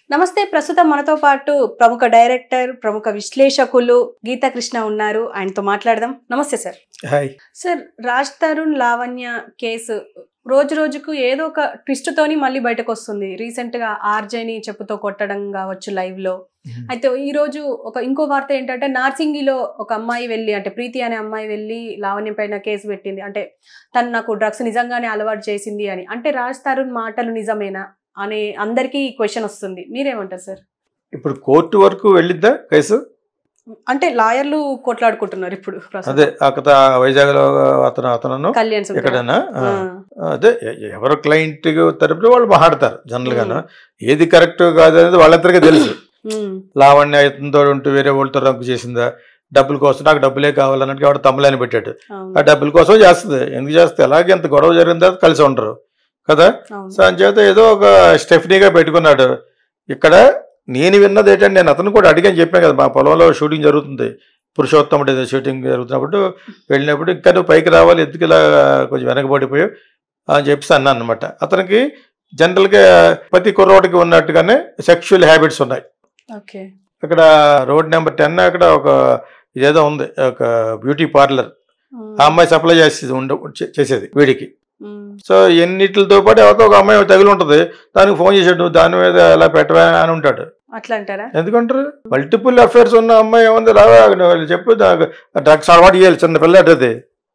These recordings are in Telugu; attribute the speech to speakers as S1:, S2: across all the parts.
S1: నమస్తే ప్రస్తుతం మనతో పాటు ప్రముఖ డైరెక్టర్ ప్రముఖ విశ్లేషకులు గీతా కృష్ణ ఉన్నారు ఆయనతో మాట్లాడదాం నమస్తే sir
S2: hi
S1: sir Raj Tarun Lavanya case రోజు రోజుకు ఏదో ఒక ట్విస్ట్ తోని మళ్ళీ బయటకు వస్తుంది రీసెంట్ గా ఆర్జేని చెప్పుతో కొట్టడం కావచ్చు లైవ్ లో అయితే ఈ రోజు ఒక ఇంకో వార్త ఏంటంటే నార్సింగిలో ఒక అమ్మాయి వెళ్ళి అంటే ప్రీతి అనే అమ్మాయి వెళ్ళి లావణ్య పైన కేసు పెట్టింది అంటే తను నాకు డ్రగ్స్ నిజంగానే అలవాటు చేసింది అని అంటే రాజ్ తరుణ్ మాటలు నిజమేనా అనే అందరికీ క్వశ్చన్ వస్తుంది మీరేమంటారు సార్
S2: ఇప్పుడు కోర్టు వరకు వెళ్ళిద్దా కేసు
S1: అంటే లాయర్లు కొట్లాడుకుంటున్నారు ఇప్పుడు ప్రస్తుతం.
S2: అదే అక్కడ వైజాగ్ లో అతను అతను
S1: కళ్యాణ్ సుందర్.
S2: ఎక్కడైనా ఆ,
S1: ఆ,
S2: అదే ఎ- ఎవరు క్లయింట్ తరపున వాళ్ళు మాట్లాడతారు జనరల్ గాను ఏది కరెక్ట్ కాదు అనేది వాళ్ళందరికీ తెలుసు
S1: ఉమ్,
S2: లావణ్య ఇతనితో ఉంటూ వేరే వాళ్ళతో రంకు చేసిందా డబ్బుల కోసం నాకు డబ్బులే కావాలన్నట్టు వాడు తమ్ములని పెట్టాడు
S1: అవును,
S2: ఆ డబ్బుల కోసం చేస్తుంది ఎందుకు చేస్తే ఎలాగే ఎంత గొడవ జరిగిన తర్వాత కలిసి ఉండరు కదా
S1: అవును.
S2: సో అంచేత ఏదో ఒక స్టెఫ్నీగా పెట్టుకున్నాడు ఇక్కడ నేను విన్నది ఏంటంటే నేను అతను కూడా అడిగాను చెప్పాను కదా మా పొలంలో షూటింగ్ జరుగుతుంది పురుషోత్తముడు ఏదో షూటింగ్ జరుగుతున్నప్పుడు వెళ్ళినప్పుడు ఇంకా నువ్వు పైకి రావాలి ఎందుకు ఇలా కొంచెం వెనకబడిపోయావు అని చెప్పేసి అన్నాను అనమాట అతనికి జనరల్గా ప్రతి కుర్రోడికి ఉన్నట్టుగానే సెక్షువల్ హ్యాబిట్స్ ఉన్నాయి
S1: ఓకే
S2: అక్కడ రోడ్ నెంబర్ టెన్ అక్కడ ఒక ఇదేదో ఉంది ఒక బ్యూటీ పార్లర్
S1: ఉమ్,
S2: ఆ అమ్మాయి సప్లై చేసేది ఉండ చే- చేసేది వీడికి
S1: ఉమ్,
S2: సో ఎన్నిటితో పాటు ఎవరితో ఒక అమ్మాయి తగిలి ఉంటుంది దానికి ఫోన్ చేసాడు నువ్వు దాని మీద ఎలా పెట్టవా అని ఉంటాడు
S1: అట్లా అంటారా
S2: ఎందుకంటారు మల్టిపుల్ అఫేర్స్ ఉన్న అమ్మాయి ఏముంది రావా నువ్వు చెప్పు డ్రగ్స్ అలవాటు చేయాలి చిన్న పిల్లటది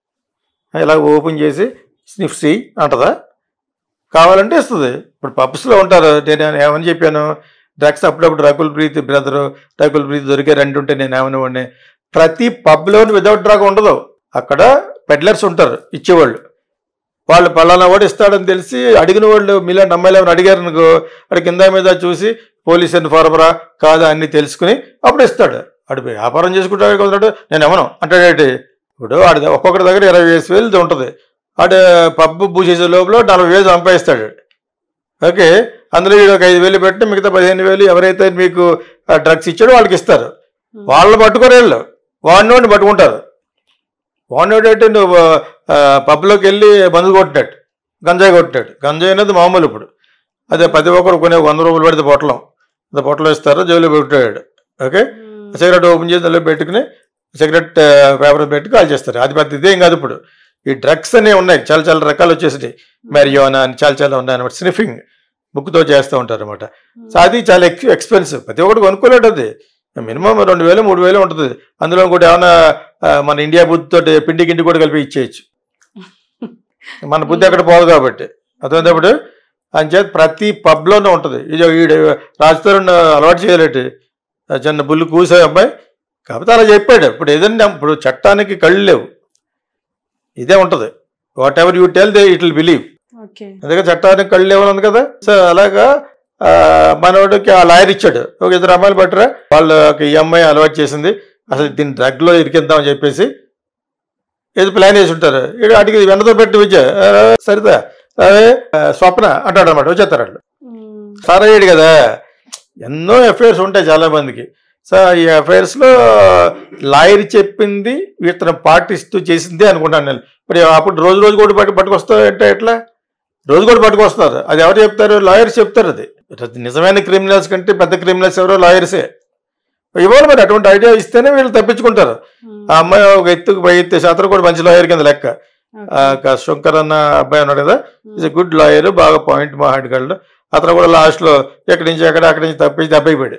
S2: ఇలా ఓపెన్ చేసి స్నిఫ్ సి అంటదా కావాలంటే ఇస్తుంది ఇప్పుడు పబ్స్లో ఉంటారు నేను ఏమని చెప్పాను డ్రగ్స్ అప్పుడప్పుడు రకుల్ ప్రీతి బ్రదరు రకుల్ ప్రీతి దొరికే రెండు ఉంటే నేను ఏమని వాడిని ప్రతి పబ్లోని వితౌట్ డ్రగ్ ఉండదు అక్కడ పెడ్లర్స్ ఉంటారు ఇచ్చేవాళ్ళు వాళ్ళు పలానా వాడు ఇస్తాడని తెలిసి అడిగిన వాళ్ళు మీలో నమ్మలేమని అడిగారు అనుకో అక్కడ కింద మీద చూసి పోలీస్ ఇన్ఫార్మరా కాదా అన్ని తెలుసుకుని అప్పుడు ఇస్తాడు అడు వ్యాపారం చేసుకుంటాడు కుదరడు నేను ఏమను అంటాడేంటి ఇప్పుడు ఆడి ఒక్కొక్కటి దగ్గర ఇరవై వేసి వేలు ఉంటుంది ఆడు పబ్బు పూసేసే లోపల నలభై వేలు సంపాదిస్తాడు ఓకే అందులో వీడు ఒక ఐదు వేలు పెట్టి మిగతా పదిహేను వేలు ఎవరైతే మీకు డ్రగ్స్ ఇచ్చాడో వాళ్ళకి ఇస్తారు
S1: ఉమ్,
S2: వాళ్ళు పట్టుకోరు వీళ్ళు వాడినోడిని పట్టుకుంటారు వాడినోడు అంటే నువ్వు ఆ, పబ్లోకి వెళ్ళి మందు కొట్టినట్టు గంజాయి కొట్టినట్టు గంజాయి అనేది మామూలు ఇప్పుడు అదే ప్రతి ఒక్కరు కొనే వంద రూపాయలు పెడితే పొట్టలం అంత పొట్టలో ఇస్తారు జోలు పెట్టాడు ఓకే
S1: ఉమ్,
S2: సిగరెట్ ఓపెన్ చేసి అందులో పెట్టుకుని సిగరెట్ పేపర్ పెట్టి కాల్ చేస్తారు అది పెద్ద ఇదేం కాదు ఇప్పుడు ఈ డ్రగ్స్ అనేవి ఉన్నాయి చాలా చాలా రకాలు వచ్చేసినాయి మెరియోనా అని చాలా చాలా ఉన్నాయి అనమాట స్నిఫింగ్ బుక్తో చేస్తూ ఉంటారు అనమాట
S1: ఉమ్,
S2: సో అది చాలా ఎక్స్ ఎక్స్పెన్సివ్ ప్రతి ఒక్కటి కొనుక్కోలేడు అది మినిమం రెండు వేలు మూడు వేలు ఉంటుంది అందులో కూడా ఏమైనా ఆ, మన ఇండియా బుద్ధి తోటి పిండి గిండి కూడా కలిపి ఇచ్చేయచ్చు మన బుద్ధి అక్కడ పోదు కాబట్టి అర్థమైనప్పుడు అంచేత ప్రతి పబ్లోనే ఉంటుంది ఇది ఈడు రాజతరుణ్ అలవాటు చేయలేటి ఆ చిన్న బుల్లు కూసే అబ్బాయి కాకపోతే అలా చెప్పాడు ఇప్పుడు ఏదన్నా ఇప్పుడు చట్టానికి కళ్ళు లేవు ఇదే ఉంటుంది whatever you tell they it will believe
S1: okay
S2: అందుకే చట్టానికి కళ్ళు లేవని ఉంది కదా సో అలాగా ఆ, మనోడికి ఆ లాయర్ ఇచ్చాడు ఒక ఇద్దరు అమ్మాయిలు పట్టరా వాళ్ళకి ఈ అమ్మాయి అలవాటు చేసింది అసలు దీన్ని డ్రగ్లో ఇరికిద్దామని చెప్పేసి ఏదో ప్లాన్ వేసి ఉంటారు ఇక అడిగి వెంటతో పెట్టి విద్య సరిదా అదే ఆ, స్వప్న అంటాడు అనమాట వచ్చేస్తారు వాళ్ళు
S1: ఉమ్,
S2: సార్ అయ్యాడు కదా ఎన్నో ఎఫ్ఐఆర్స్ ఉంటాయి చాలా మందికి సో ఈ ఎఫ్ఐఆర్స్లో లాయర్ చెప్పింది ఇతను పాటిస్తూ చేసింది అనుకుంటాను నేను ఇప్పుడు అప్పుడు రోజు రోజు కూడా పట్టు పట్టుకొస్తా అంటే ఎట్లా రోజు కూడా పట్టుకొస్తారు అది ఎవరు చెప్తారు లాయర్స్ చెప్తారు అది అది నిజమైన క్రిమినల్స్ కంటే పెద్ద క్రిమినల్స్ ఎవరో లాయర్సే ఇవ్వాలి మరి అటువంటి ఐడియా ఇస్తేనే వీళ్ళు తప్పించుకుంటారు
S1: ఉమ్,
S2: ఆ అమ్మాయి ఒక ఎత్తుకు పై ఎత్తేసి అతను కూడా మంచి లాయర్ కింద లెక్క ఆ,
S1: ఓకే.
S2: క- శంకర్ అన్న అబ్బాయి ఉన్నాడు కదా
S1: ఉమ్,
S2: ఈజ్ గుడ్ లాయర్ బాగా పాయింట్ మాట్లాడగలడు అతను కూడా లాస్ట్లో ఎక్కడి నుంచి ఎక్కడ అక్కడి నుంచి తప్పించి దెబ్బైపోయాడు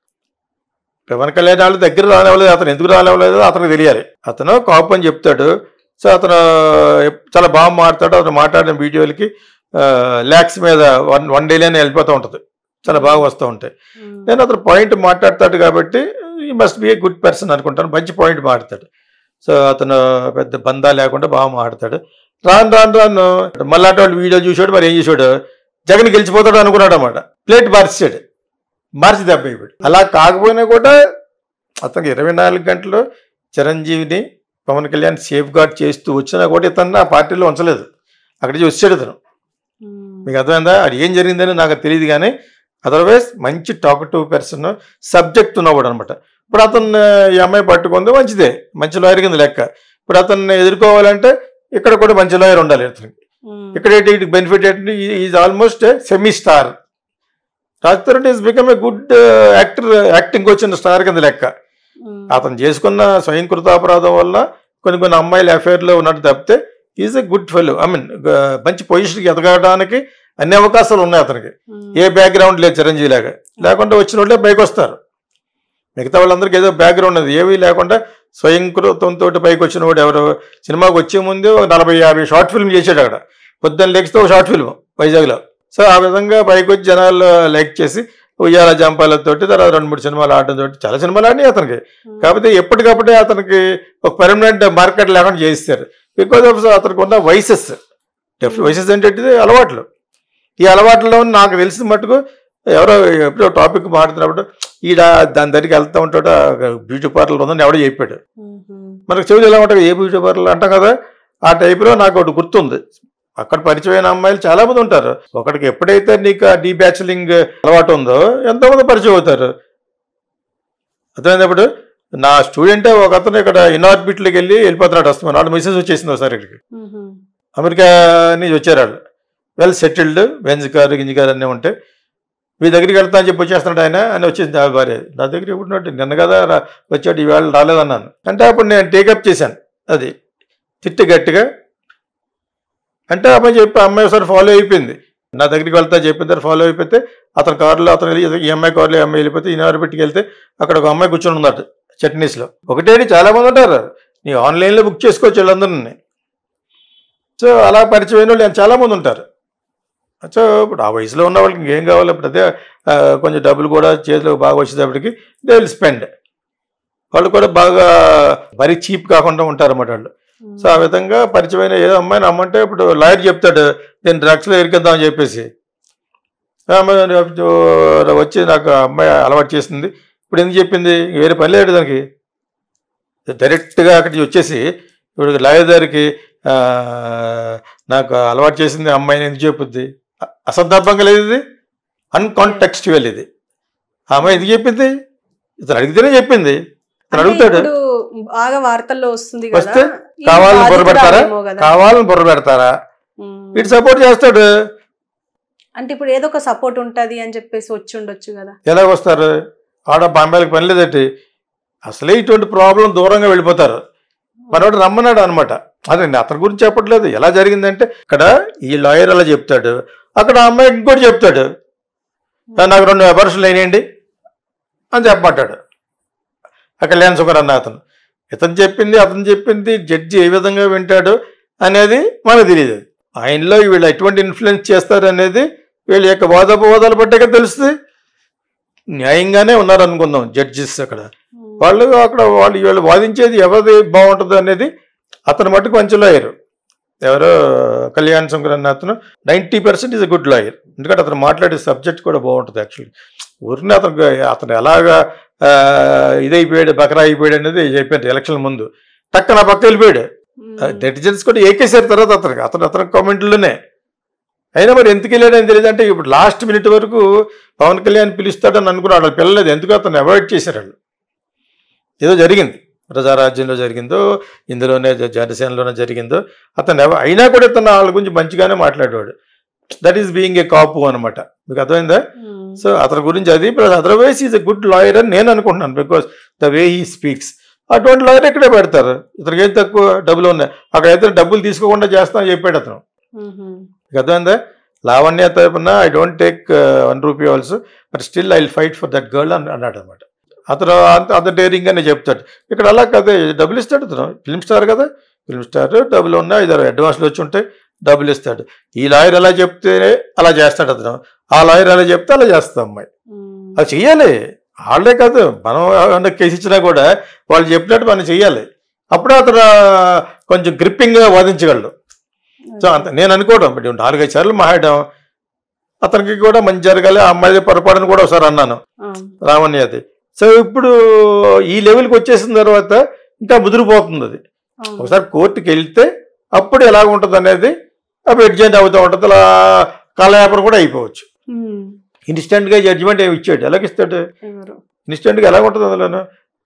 S2: పవన్ కళ్యాణ్ వాళ్ళు దగ్గర రానివ్వలేదు అతను ఎందుకు రానివ్వలేదు అతనికి తెలియాలి అతను కాపు అని చెప్తాడు సో అతను ఎప్- చాలా బాగా మాట్లాడు అతను మాట్లాడిన వీడియోలకి ల్యాక్స్ మీద వన్ వన్ డేలోనే వెళ్ళిపోతూ ఉంటుంది చాలా బాగా వస్తూ ఉంటాయి
S1: ఉమ్,
S2: నేను అతను పాయింట్ మాట్లాడతాడు కాబట్టి ఈ must be a good person అనుకుంటాను మంచి పాయింట్ మాట్లాడతాడు సో అతను పెద్ద బందా లేకుండా బాగా మాట్లాడతాడు రాను రాను రాను మళ్ళాటి వాళ్ళు వీడియో చూసాడు మరి ఏం చూసాడు జగన్ గెలిచిపోతాడు అనుకున్నాడు అనమాట ప్లేట్ మార్చాడు మార్చి దెబ్బైపోయాడు అలా కాకపోయినా కూడా అతనికి ఇరవై నాలుగు గంటలు చిరంజీవిని పవన్ కళ్యాణ్ సేఫ్ గార్డ్ చేస్తూ వచ్చినా కూడా ఇతను ఆ పార్టీలో ఉంచలేదు అక్కడి నుంచి వచ్చాడు ఇతను
S1: ఉమ్,
S2: మీకు అర్థమైందా అది ఏం జరిగిందని నాకు తెలియదు కానీ అదర్వైజ్ మంచి టాకటివ్ పర్సన్ సబ్జెక్ట్ ఉన్నవాడు అనమాట ఇప్పుడు అతను ఈ అమ్మాయి పట్టుకుంది మంచిదే మంచి లాయర్ కింద లెక్క ఇప్పుడు అతన్ని ఎదుర్కోవాలంటే ఇక్కడ కూడా మంచి లాయర్ ఉండాలి అతనికి
S1: ఉమ్,
S2: ఇక్కడ ఏంటి బెనిఫిట్ ఏంటి is almost semi star Raj Tarun is become a good actor acting వచ్చిన స్టార్ కింద లెక్క
S1: ఉమ్.
S2: అతను చేసుకున్న స్వయంకృతాపరాధం వల్ల కొన్ని కొన్ని అమ్మాయిల అఫేర్లో ఉన్నట్టు తప్పితే is a good fellow I mean మంచి పొజిషన్కి ఎదగడానికి అన్ని అవకాశాలు ఉన్నాయి అతనికి
S1: ఉమ్.
S2: ఏ బ్యాక్గ్రౌండ్ లేదు చిరంజీవి లాగా లేకుండా వచ్చిన వాళ్ళే పైకి వస్తారు మిగతా వాళ్ళందరికీ ఏదో బ్యాక్గ్రౌండ్ ఉంది ఏమీ లేకుండా స్వయంకృతంతో పైకి వచ్చిన వాడు ఎవరు సినిమాకి వచ్చే ముందు ఒక నలభై యాభై షార్ట్ ఫిల్మ్ చేసాడు అక్కడ పొద్దున్న లెక్స్తో ఒక షార్ట్ ఫిల్మ్ వైజాగ్లో సో ఆ విధంగా పైకి వచ్చి జనాలు లైక్ చేసి ఉయ్యాల జంపాలతోటి తర్వాత రెండు మూడు సినిమాలు ఆడటంతో చాలా సినిమాలు ఆడినాయి అతనికి
S1: ఉమ్.
S2: కాకపోతే ఎప్పటికప్పుడే అతనికి ఒక పర్మనెంట్ మార్కెట్ లేకుండా చేయిస్తారు బికాజ్ ఆఫ్ అతనికి ఉన్న వైసెస్ వైసెస్ అంటే ఏంటిది? అలవాట్లు ఈ అలవాట్లలో నాకు తెలిసిన మటుకు ఎవరో ఎప్పుడో టాపిక్ మాట్లాడుతున్నప్పుడు ఈడ దాని దగ్గరికి వెళ్తూ ఉంటాడు బ్యూటీ పార్లర్ ఉందని ఎవడో చెప్పాడు
S1: ఉమ్. ఉమ్.
S2: మనకు చెవులు ఎలా ఉంటాయి ఏ బ్యూటీ పార్లర్ అంటాం కదా ఆ టైపులో నాకు ఒకటి గుర్తుంది అక్కడ పరిచయమైన అమ్మాయిలు చాలా మంది ఉంటారు ఒకడికి ఎప్పుడైతే నీకు ఆ డీ బ్యాచులింగ్ అలవాటు ఉందో ఎంతోమంది పరిచయం అవుతారు అర్థమైనప్పుడు నా స్టూడెంటే ఒక అతను ఇక్కడ ఇన్ఆర్బిట్లోకి వెళ్ళి వెళ్ళిపోతున్నాడు వస్తున్నాడు వాళ్ళు మెసేజ్ వచ్చేసింది ఒకసారి ఇక్కడికి
S1: ఉమ్.
S2: అమెరికా నుంచి వచ్చారు వాళ్ళు వెల్ సెటిల్డ్ బెంజ్ కారు గింజ కారు అన్నీ ఉంటాయి మీ దగ్గరికి వెళ్తా అని చెప్పి వచ్చేస్తున్నాడు ఆయన అని వచ్చింది ఆ భార్య నా దగ్గర ఎప్పుడు నిన్న కదా రా- వచ్చాడు ఈవేళ రాలేదన్నాను అంటే అప్పుడు నేను టేకప్ చేశాను అది తిట్టి గట్టిగా అంటే అమ్మాయి చెప్పి ఆ అమ్మాయి ఒకసారి ఫాలో అయిపోయింది నా దగ్గరికి వెళ్తా చెప్పిన తర్వాత ఫాలో అయిపోతే అతని కారులో అతను వెళ్ళి ఈ అమ్మాయి కారులో ఈ అమ్మాయి వెళ్ళిపోతే ఈనారు పెట్టుకు వెళ్తే అక్కడ ఒక అమ్మాయి కూర్చొని ఉందట చట్నీస్లో ఒకటేంటి చాలా మంది ఉంటారు నీ ఆన్లైన్లో బుక్ చేసుకోవచ్చు వీళ్ళందరినీ సో అలా పరిచయమైన వాళ్ళు చాలా మంది ఉంటారు సో ఇప్పుడు ఆ వయసులో ఉన్న వాళ్ళకి ఇంకేం కావాలి ఇప్పుడు అదే ఆ, కొంచెం డబ్బులు కూడా చేతిలో బాగా వచ్చేటప్పటికి దే విల్ స్పెండ్ వాళ్ళు కూడా బాగా మరీ చీప్ కాకుండా ఉంటారు అన్నమాట వాళ్ళు సో ఆ విధంగా పరిచయమైన ఏదో అమ్మాయిని అమ్మంటే ఇప్పుడు లాయర్ చెప్తాడు నేను డ్రగ్స్లో ఇరికిద్దామని చెప్పేసి ఆ అమ్మాయి నాకు వచ్చి నాకు ఆ అమ్మాయి అలవాటు చేసింది ఇప్పుడు ఎందుకు చెప్పింది వేరే పని లేదు దానికి డైరెక్ట్గా అక్కడికి వచ్చేసి ఇప్పుడు లాయర్ గారికి ఆ, నాకు అలవాటు చేసింది అమ్మాయిని ఎందుకు చెప్పుద్ది అ- అసందర్భంగా లేదు ఇది అన్కాంటెక్స్చువల్ ఇది ఆ అమ్మాయి ఎందుకు చెప్పింది ఇతను అడిగితేనే చెప్పింది ఇతను
S1: అంటే
S2: అడుగుతాడు
S1: ఇప్పుడు బాగా వార్తల్లో వస్తుంది కదా
S2: వస్తే
S1: ఈ
S2: కావాలని బుర్ర పెడతారా
S1: బాధితురాలేమో కదా.
S2: కావాలని బుర్ర పెడతారా
S1: ఉమ్.
S2: వీడు సపోర్ట్ చేస్తాడు
S1: అంటే ఇప్పుడు ఏదో ఒక సపోర్ట్ ఉంటది అని చెప్పేసి వచ్చి ఉండొచ్చు కదా
S2: ఎలా వస్తారు ఆడ బాంబేలకు పని లేదట్టి అసలే ఇటువంటి ప్రాబ్లం దూరంగా వెళ్ళిపోతారు మనోడు రమ్మన్నాడు అనమాట అదే నేను అతని గురించి చెప్పట్లేదు ఎలా జరిగిందంటే ఇక్కడ ఈ లాయర్ అలా చెప్తాడు అక్కడ ఆ అమ్మాయి ఇంకోటి చెప్తాడు "ఆ, నాకు రెండు అపర్షన్లు అయినాయండి అని చెప్పమంటాడు ఆ కళ్యాణ్ సుఖర్ అన్న అతను ఇతను చెప్పింది అతను చెప్పింది జడ్జి ఏ విధంగా వింటాడు అనేది మనకు తెలియదు ఆయనలో వీళ్ళు ఎటువంటి ఇన్ఫ్లుయెన్స్ చేస్తారు అనేది వీళ్ళ యొక్క వాదోపవాదాలు బట్టే తెలుస్తుంది న్యాయంగానే ఉన్నారు అనుకుందాం జడ్జిస్ అక్కడ
S1: ఉమ్.
S2: వాళ్ళు అక్కడ వాళ్ళు వీళ్ళు వాదించేది ఎవరిది బాగుంటుంది అనేది అతను మట్టుకు మంచి లాయర్ ఎవరో కళ్యాణ్ శంకర్ అన్న అతను ninety percent is a good lawyer ఎందుకంటే అతను మాట్లాడే సబ్జెక్ట్ కూడా బాగుంటుంది యాక్చువల్లీ ఊరిని అతను అతను ఎలాగా ఆ, ఇదైపోయాడు బకరా అయిపోయాడు అనేది చెప్పారు ఎలక్షన్ ముందు టక్కన పక్క వెళ్ళిపోయాడు
S1: ఉమ్.
S2: నెటిజన్స్ కూడా ఏకేసారు తర్వాత అతనికి అతను అతని కామెంట్లోనే అయినా మరి ఎందుకు వెళ్ళాడని తెలియదు అంటే ఇప్పుడు లాస్ట్ మినిట్ వరకు పవన్ కళ్యాణ్ పిలుస్తాడని అనుకున్నాడు వాళ్ళు పిల్లలేదు ఎందుకు అతను అవాయిడ్ చేశారు వాళ్ళు ఏదో జరిగింది ప్రజారాజ్యంలో జరిగిందో ఇందులోనే జ- జనసేనలోనే జరిగిందో అతను ఎవ- అయినా కూడా ఇతను వాళ్ళ గురించి మంచిగానే మాట్లాడేవాడు that is being a Kapu అనమాట మీకు అర్థమైందా
S1: ఉమ్.
S2: సో అతని గురించి అది plus otherwise is a good lawyer అని నేను అనుకుంటున్నాను because the way he speaks అటువంటి లాయర్ ఇక్కడే పెడతారు ఇతనికి ఏం తక్కువ డబ్బులు ఉన్నాయి అక్కడైతే డబ్బులు తీసుకోకుండా చేస్తామని చెప్పాడు అతను
S1: ఉమ్.
S2: మీకు అర్థమైందా లావణ్య తరపున I don't take one rupee also but still I fight for that girl అని అన్నాడు అనమాట అతను అంత అంత డేరింగ్ అని చెప్తాడు ఇక్కడ అలా కదా డబ్బులు ఇస్తాడు అతను ఫిల్మ్ స్టార్ కదా ఫిల్మ్ స్టార్ డబ్బులు ఉన్నాయి ఐదారు అడ్వాన్స్లు వచ్చి ఉంటాయి డబ్బులు ఇస్తాడు ఈ లాయర్ ఎలా చెప్తే అలా చేస్తాడు అతను ఆ లాయర్ ఎలా చెప్తే అలా చేస్తాం అమ్మాయి
S1: ఉమ్.
S2: అది చెయ్యాలి వాళ్ళే కాదు మనం ఏమన్నా కేసు ఇచ్చినా కూడా వాళ్ళు చెప్పినట్టు మనం చెయ్యాలి అప్పుడే అతను కొంచెం గ్రిప్పింగ్గా వాదించగలడు సో అంత నేను అనుకోవడం ఇప్పుడు నాలుగైదు సార్లు మాట్లాడాం అతనికి కూడా మంచి జరగాలి ఆ అమ్మాయి పొరపాటును కూడా ఒకసారి అన్నాను
S1: ఆ.
S2: రామణ్యది సో ఇప్పుడు ఈ లెవెల్కి వచ్చేసిన తర్వాత ఇంకా ముదిరిపోతుంది అది
S1: అవును.
S2: ఒకసారి కోర్టుకి వెళ్తే అప్పుడు ఎలా ఉంటుంది అనేది అప్పుడు ఎడ్జెంట్ అవుతూ ఉంటుంది అలా కాలయాపన కూడా అయిపోవచ్చు
S1: ఉమ్.
S2: ఇన్స్టెంట్గా జడ్జిమెంట్ ఏమి ఇచ్చాడు ఎలాగ ఇస్తాడు
S1: ఎవరు
S2: ఇన్స్టెంట్గా ఎలా ఉంటుంది అందులోను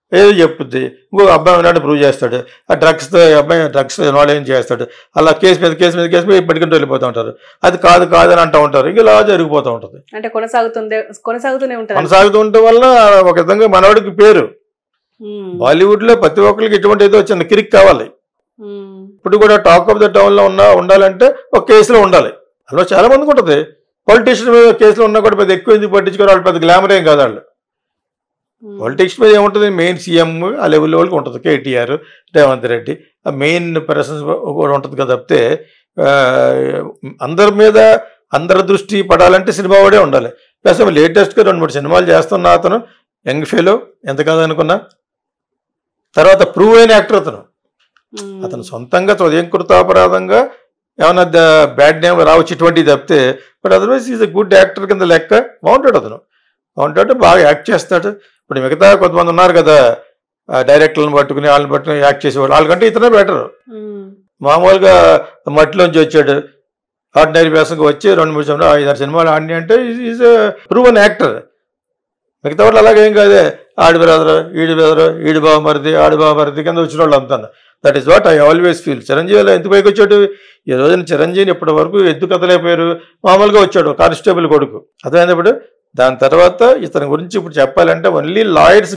S2: ఏదో చెప్పుద్ది ఇంకో అబ్బాయి ఉన్నాడు ప్రూవ్ చేస్తాడు ఆ డ్రగ్స్తో అబ్బాయి డ్రగ్స్ ఏం చేస్తాడు అలా కేసు మీద కేసు మీద కేసు మీద పట్టుకుంటూ వెళ్ళిపోతూ ఉంటారు అది కాదు కాదు అని అంటూ ఉంటారు ఇంకా ఇలా జరిగిపోతూ ఉంటుంది
S1: అంటే కొనసాగుతుందే కొనసాగుతూనే ఉంటుంది
S2: కొనసాగుతూ ఉండటం వల్ల ఒక విధంగా మనవాడికి పేరు
S1: ఉమ్,
S2: బాలీవుడ్ లో ప్రతి ఒక్కరికి ఇటువంటి ఏదో చిన్న కిరిక్ కావాలి
S1: ఉమ్,
S2: ఇప్పుడు కూడా టాక్ ఆఫ్ ద టౌన్ లో ఉన్న ఉండాలంటే ఒక కేసులో ఉండాలి అలా చాలా మందికి ఉంటుంది పొలిటీషియన్ మీద కేసులో ఉన్నా కూడా పెద్ద ఎక్కువ ఎందుకు పట్టించుకోరు వాళ్ళు పెద్ద గ్లామర్ ఏం కాదు వాళ్ళు
S1: ఉమ్.
S2: పొలిటిక్స్ మీద ఏముంటుంది మెయిన్ సీఎం ఆ లెవెల్ వాళ్ళకి ఉంటుంది కేటీఆర్ రేవంత్ రెడ్డి ఆ మెయిన్ పర్సన్స్ కూడా ఉంటుంది కదా తప్పితే ఆ, అందరి మీద అందరి దృష్టి పడాలంటే సినిమా వాడే ఉండాలి ప్లస్ లేటెస్ట్గా రెండు మూడు సినిమాలు చేస్తున్న అతను యంగ్ ఫెలో ఎంత కాదనుకున్నా తర్వాత ప్రూవ్ అయిన యాక్టర్ అతను
S1: ఉమ్.
S2: అతను సొంతంగా స్వయం కృతాపరాధంగా ఏమన్నా బ్యాడ్ నేమ్ రావచ్చు ఇటువంటివి తప్పితే but otherwise is a good actor కింద లెక్క బాగుంటాడు అతను బాగుంటాడు బాగా యాక్ట్ చేస్తాడు ఇప్పుడు మిగతా కొంతమంది ఉన్నారు కదా ఆ డైరెక్టర్లను పట్టుకుని వాళ్ళని పట్టుకుని యాక్ట్ చేసేవాళ్ళు వాళ్ళకంటే ఇతనే బెటర్
S1: ఉమ్,
S2: మామూలుగా మట్టిలోంచి వచ్చాడు ఆర్డినరీ వేసంగా వచ్చి రెండు మూడు సినిమాలు ఐదారు సినిమాలు ఆడిని అంటే ఈజ్ ప్రూవన్ యాక్టర్ మిగతా వాళ్ళు అలాగేం కాదే ఆడి బ్రదర్ ఈడి బ్రదర్ ఈడి బావమరిది ఆడి బావమరిది కింద వచ్చిన వాళ్ళు అంతా that is what I always feel Chiranjeevi అలా ఎందుకు పైకి వచ్చాడు ఈ రోజున చిరంజీవిని ఇప్పటి వరకు ఎద్దు కథలేకపోయారు మామూలుగా వచ్చాడు కానిస్టేబుల్ కొడుకు అర్థమైనప్పుడు దాని తర్వాత ఇతని గురించి ఇప్పుడు చెప్పాలంటే ఓన్లీ లాయర్స్